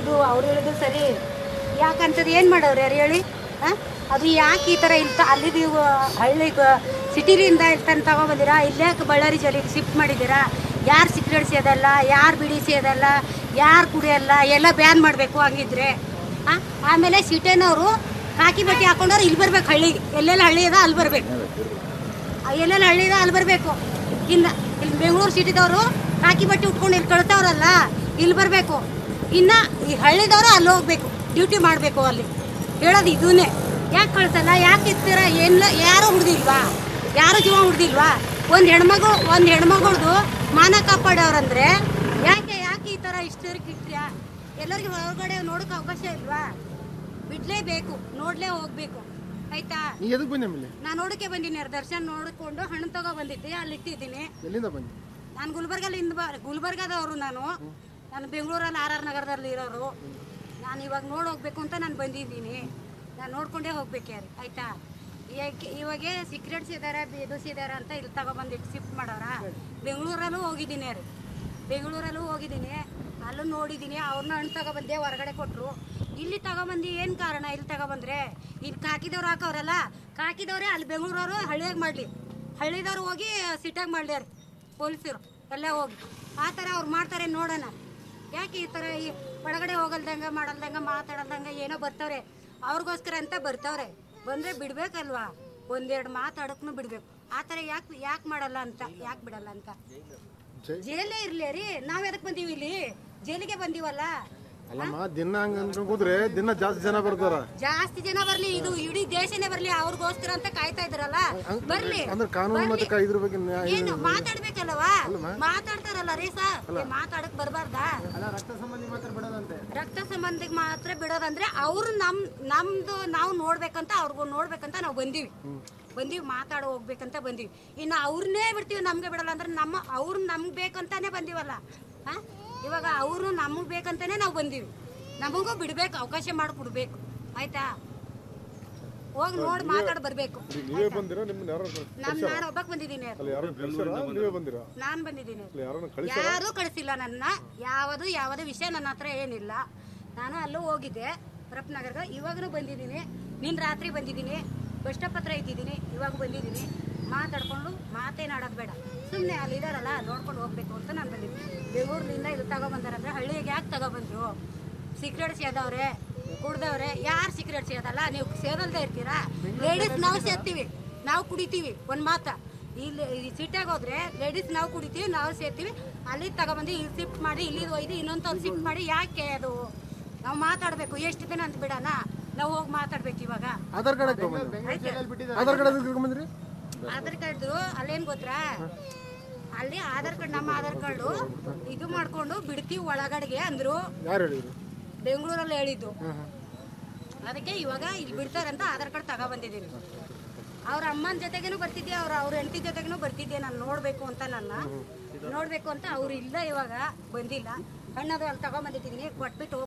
ಇದು ಅವ್ರು ಹೇಳಿದ್ರು ಸರಿ ಯಾಕಂತದ್ದು ಏನು ಮಾಡೋರು ಯಾರು ಹೇಳಿ ಹಾಂ ಅದು ಯಾಕೆ ಈ ಥರ ಇಲ್ತ ಅಲ್ಲಿ ನೀವು ಹಳ್ಳಿ ಸಿಟಿಲಿಂದ ಇಲ್ತಾನೆ ತಗೊಬಂದಿರಾ ಇಲ್ಲೇ ಬಳ್ಳಾರಿ ಜಲ್ಲಿಗೆ ಶಿಫ್ಟ್ ಮಾಡಿದ್ದೀರಾ ಯಾರು ಸಿಗರೇಟ್ ಸೇದಲ್ಲ ಯಾರು ಬಿಡಿ ಸೇದಲ್ಲ ಯಾರು ಕುಡಿಯಲ್ಲ ಎಲ್ಲ ಬ್ಯಾನ್ ಮಾಡಬೇಕು ಹಂಗಿದ್ರೆ ಹಾಂ ಆಮೇಲೆ ಸಿಟೇನವರು ಕಾಕಿ ಬಟ್ಟೆ ಹಾಕೊಂಡವ್ರು ಇಲ್ಲಿ ಬರ್ಬೇಕು ಹಳ್ಳಿಗೆ ಎಲ್ಲೆಲ್ಲ ಹಳ್ಳಿ ಇದೆ ಅಲ್ಲಿ ಬರಬೇಕು ಎಲ್ಲೆಲ್ಲ ಹಳ್ಳಿ ಇದೆ ಅಲ್ಲಿ ಬರಬೇಕು ಇನ್ನು ಇಲ್ಲಿ ಬೆಂಗಳೂರು ಸಿಟಿದವರು ಕಾಕಿ ಬಟ್ಟೆ ಉಟ್ಕೊಂಡು ಇಲ್ಲಿ ಕಳ್ತವ್ರಲ್ಲ ಇಲ್ಲಿ ಬರಬೇಕು ಇನ್ನು ಈ ಹಳ್ಳಿದವರು ಅಲ್ಲಿ ಹೋಗ್ಬೇಕು ಡ್ಯೂಟಿ ಮಾಡಬೇಕು ಅಲ್ಲಿ ಹೇಳೋದು ಇದನ್ನೇ ಯಾಕೆ ಕಳ್ಸಲ್ಲ ಯಾಕೆ ಇರ್ತೀರ ಏನಿಲ್ಲ ಯಾರು ಹುಡ್ದಿಲ್ವಾ ಯಾರು ಜೀವ ಹುಡ್ದಿಲ್ವಾ ಒಂದು ಹೆಣ್ಮಗು ಒಂದು ಹೆಣ್ಮಗಳದು ಮಾನ ಕಾಪಾಡೋರಂದ್ರೆ ಯಾಕೆ ಯಾಕೆ ಈ ಥರ ಇಷ್ಟರಿಗೆ ಇರ್ತೀಯಾ ಎಲ್ಲರಿಗೂ ಹೊರಗಡೆ ನೋಡೋಕೆ ಅವಕಾಶ ಇಲ್ವಾ ಬಿಡ್ಲೇಬೇಕು ನೋಡ್ಲೇ ಹೋಗ್ಬೇಕು ಆಯ್ತಾ ನೀ ಎದಕ್ಕೆ ಬಂದೆ ಆಮೇಲೆ ನಾನು ನೋಡಕ್ಕೆ ಬಂದಿನಿ ದರ್ಶನ್ ನೋಡಿಕೊಂಡು ಹಣ್ಣು ತಗೋ ಬಂದಿದ್ದೆ ಅಲ್ಲಿ ಇಟ್ಟಿದ್ದೀನಿ ಎಲ್ಲಿಂದ ಬಂದೆ ನಾನು ಗುಲ್ಬರ್ಗಲ್ಲಿಂದ ಬ ಗುಲ್ಬರ್ಗದವರು ನಾನು ನಾನು ಬೆಂಗಳೂರಲ್ಲಿ ಆರ್ ಆರ್ ನಗರದಲ್ಲಿ ಇರೋರು ನಾನು ಇವಾಗ ನೋಡಿ ಹೋಗ್ಬೇಕು ಅಂತ ನಾನು ಬಂದಿದ್ದೀನಿ ನಾನು ನೋಡ್ಕೊಂಡೇ ಹೋಗ್ಬೇಕು ಯಾರು ಆಯ್ತಾ ಯಾಕೆ ಇವಾಗ ಸಿಕ್ರೆಟ್ಸ್ ಇದ್ದಾರೆ ಬೇದೋಸ್ ಇದ್ದಾರೆ ಅಂತ ಇಲ್ಲಿ ತಗೊಬಂದಿಟ್ಟು ಶಿಫ್ಟ್ ಮಾಡೋರ ಬೆಂಗಳೂರಲ್ಲೂ ಹೋಗಿದ್ದೀನಿ ರೀ ಬೆಂಗಳೂರಲ್ಲೂ ಹೋಗಿದ್ದೀನಿ ಅಲ್ಲೂ ನೋಡಿದ್ದೀನಿ ಅವ್ರನ್ನ ಹಣ್ಣು ತಗೊಬಂದೆ ಹೊರಗಡೆ ಕೊಟ್ಟರು ಇಲ್ಲಿ ತಗೊಬಂದು ಏನು ಕಾರಣ ಇಲ್ಲಿ ತಗೊಬಂದ್ರೆ ಇಲ್ಲಿ ಕಾಕಿದವ್ರು ಹಾಕವ್ರಲ್ಲ ಕಾಕಿದವ್ರೆ ಅಲ್ಲಿ ಬೆಂಗಳೂರವರು ಹಳ್ಳಿಯಾಗ ಮಾಡಲಿ ಹಳ್ಳಿದವ್ರು ಹೋಗಿ ಸಿಟ್ಟಾಗಿ ಮಾಡ್ಲ್ಯಾರ ಪೊಲೀಸರು ಎಲ್ಲ ಹೋಗಿ ಆ ಥರ ಅವ್ರು ಮಾಡ್ತಾರೆ ನೋಡೋಣ ಯಾಕೆ ಈ ಥರ ಈ ಒಳಗಡೆ ಹೋಗಲ್ದಂಗ ಮಾಡಲ್ದಂಗ ಮಾತಾಡಲ್ದಂಗ ಏನೋ ಬರ್ತಾವ್ರೆ ಅವ್ರಿಗೋಸ್ಕರ ಅಂತ ಬರ್ತಾವ್ರೆ ಬಂದರೆ ಬಿಡ್ಬೇಕಲ್ವಾ ಒಂದೆರಡು ಮಾತಾಡೋಕ್ಕೂ ಬಿಡ್ಬೇಕು ಆ ಥರ ಯಾಕೆ ಯಾಕೆ ಮಾಡಲ್ಲ ಅಂತ ಯಾಕೆ ಬಿಡಲ್ಲ ಅಂತ ಜೈ ಜೈಲೇ ಇರ್ಲಿ ರೀ ನಾವ್ ಎದಕ್ ಬಂದೀವಿ ಇಲ್ಲಿ ಜೈಲಿಗೆ ಬಂದೀವಲ್ಲ ಅಲ್ಲಮ್ಮ ದಿನ ಹಂಗ ಅನ್ಕೊಂಡ್ ಕೂತ್ರೆ ದಿನ ಜಾಸ್ತಿ ಜನ ಬರ್ತಾರ ಜಾಸ್ತಿ ಜನ ಬರ್ಲಿ ಇದು ಇಡೀ ದೇಶನೇ ಬರ್ಲಿ ಅವ್ರಿಗೋಸ್ಕರ ಅಂತ ಕಾಯ್ತಾ ಇದ್ರಲ್ಲ ಬರ್ಲಿ ಅಂದ್ರೆ ಕಾನೂನು ಮತ್ತೆ ಕ- ಇದ್ರ ಬಗ್ಗೆ ನ್ಯಾಯ- ಏನು ಮಾತಾಡ್ಬೇಕಲ್ವಾ ಮಾತಾಡ್ತಾರಲ್ಲ ರೀ ಸರ್ ಮಾತಾಡಕ್ ಬರ್ಬಾರ್ದಾ ರಕ್ತ ಸಂಬಂಧಿ ಮಾತ್ರ ಬಿಡೋದಂತೆ ರಕ್ತ ಸಂಬಂಧಿಗೆ ಮಾತ್ರ ಬಿಡೋದಂದ್ರೆ ಅವ್ರು ನಮ್ ನಮ್ದು ನಾವು ನೋಡ್ಬೇಕಂತ ಅವ್ರಿಗೂ ನೋಡ್ಬೇಕಂತ ನಾವು ಬಂದೀವಿ ಬಂದೀವಿ ಮಾತಾಡೋ ಹೋಗ್ಬೇಕಂತ ಬಂದೀವಿ ಇನ್ನು ಅವ್ರನ್ನೇ ಬಿಡ್ತೀವಿ ನಮ್ಗೆ ಬಿಡಲ್ಲ ಅಂದ್ರೆ ನಮ್ಮ ಅವ್ರು ನಮ್ಗೆ ಬೇಕಂತಾನೆ ಬಂದೀವಲ್ಲ ಹಾ ಇವಾಗ ಅವರು ನಮಗೆ ಬೇಕಂತಾನೆ ನಾವು ಬಂದೀವಿ ನಮಗೂ ಬಿಡ್ಬೇಕು ಅವಕಾಶ ಮಾಡಿಕೊಡ್ಬೇಕು ಆಯ್ತಾ ಹೋಗಿ ನೋಡಿ ಮಾತಾಡಿ ಬರ್ಬೇಕು ನೀವೇ ಬಂದಿರಾ ನಿಮ್ಮನ್ನ ಯಾರು ನಮ್ ನಾನು ಒಬ್ಬಕ್ ಬಂದಿದ್ದೀನಿ ಅಲ್ಲಿ ಯಾರು ಕಳ್ಸಾರ ನೀವೇ ಬಂದಿರಾ ನಾನ್ ಬಂದಿದ್ದೀನಿ ಅಲ್ಲಿ ಯಾರನ್ನ ಕಳಿಸ ಯಾರೂ ಕಳಿಸಿಲ್ಲ ನನ್ನ ಯಾವುದು ಯಾವುದೇ ವಿಷಯ ನನ್ನ ಹತ್ರ ಏನಿಲ್ಲ ನಾನು ಅಲ್ಲೂ ಹೋಗಿದ್ದೆ ರಪ್ನಗರ್ಗೆ ಇವಾಗಲೂ ಬಂದಿದ್ದೀನಿ ನಿನ್ನ ರಾತ್ರಿ ಬಂದಿದ್ದೀನಿ ಬಸ್ ಸ್ಟಾಪ್ ಹತ್ರ ಇದ್ದಿದ್ದೀನಿ ಇವಾಗ ಬಂದಿದ್ದೀನಿ ಮಾತಾಡ್ಕೊಂಡು ಮಾತೇನಾಡೋದು ಬೇಡ ಸುಮ್ಮನೆ ಅಲ್ಲಿ ಇದಾರಲ್ಲ ನೋಡ್ಕೊಂಡು ಹೋಗ್ಬೇಕು ಅಂತ ನಾನು ಬಂದಿದ್ದೀನಿ ಬೆಂಗಳೂರಿನಿಂದ ಇಲ್ಲಿ ತಗೊಬಂದಾರಂದ್ರೆ ಹಳ್ಳಿಗೆ ಯಾಕೆ ತಗೊಬಂದ್ರು ಸಿಕ್ರೆಟ್ ಸೇದವ್ರೆ ಕುಡ್ದವ್ರೆ ಯಾರು ಸಿಕ್ರೆಟ್ ಸೇದಲ್ಲ ನೀವು ಸೇದಲ್ದೇ ಇರ್ತೀರಾ ಲೇಡೀಸ್ ನಾವು ಸೇರ್ತೀವಿ ನಾವು ಕುಡಿತೀವಿ ಒಂದು ಮಾತ ಇಲ್ಲಿ ಈ ಸಿಟ್ಟಾಗ ಹೋದ್ರೆ ಲೇಡೀಸ್ ನಾವು ಕುಡಿತೀವಿ ನಾವು ಸೇರ್ತೀವಿ ಅಲ್ಲಿ ತಗೊಬಂದು ಇಲ್ಲಿ ಶಿಫ್ಟ್ ಮಾಡಿ ಇಲ್ಲಿ ಒಯ್ದು ಇನ್ನೊಂದು ಶಿಫ್ಟ್ ಮಾಡಿ ಯಾಕೆ ಅದು ನಾವು ಮಾತಾಡಬೇಕು ಎಷ್ಟು ದಿನ ಅಂತ ಬಿಡೋಣ ನಾವು ಹೋಗಿ ಮಾತಾಡ್ಬೇಕು ಇವಾಗ ಆಧಾರ್ ಕಾರ್ಡ್ ತಗೊಂಡ್ಬಂದ್ರಿ ಆಧಾರ್ ಕಾರ್ಡ್ ಎದಕ್ಕೆ ತಗೊಂಡ್ಬಂದ್ರಿ ಆಧಾರ್ ಕಾರ್ಡ್ದು ಅಲ್ಲೇನ್ ಗೊತ್ತಾ ಅಲ್ಲಿ ಆಧಾರ್ ಕಾರ್ಡ್ ನಮ್ಮ ಆಧಾರ್ ಕಾರ್ಡು ಇದು ಮಾಡ್ಕೊಂಡು ಬಿಡ್ತೀವಿ ಒಳಗಡೆಗೆ ಅಂದ್ರು ಯಾರು ಹೇಳಿದ್ರು ಬೆಂಗಳೂರಲ್ಲಿ ಹೇಳಿದ್ದು ಅದಕ್ಕೆ ಇವಾಗ ಇಲ್ಲಿ ಬಿಡ್ತಾರಂತ ಆಧಾರ್ ಕಾರ್ಡ್ ತಗೊಬಂದಿದ್ದೀನಿ ಅವ್ರ ಅಮ್ಮನ ಜೊತೆಗೇನು ಬರ್ತಿದ್ದೆ ಅವ್ರ ಅವ್ರ ಹೆಂಡತಿ ಜೊತೆಗೇನು ಬರ್ತಿದ್ದೆ ನಾನು ನೋಡ್ಬೇಕು ಅಂತ ನನ್ನ ನೋಡ್ಬೇಕು ಅಂತ ಅವ್ರು ಇಲ್ಲ ಇವಾಗ ಬಂದಿಲ್ಲ ಹಣ್ಣದು ಅಲ್ಲಿ ತಗೊಂಬಂದಿದ್ದೀನಿ ಕೊಟ್ಬಿಟ್ಟು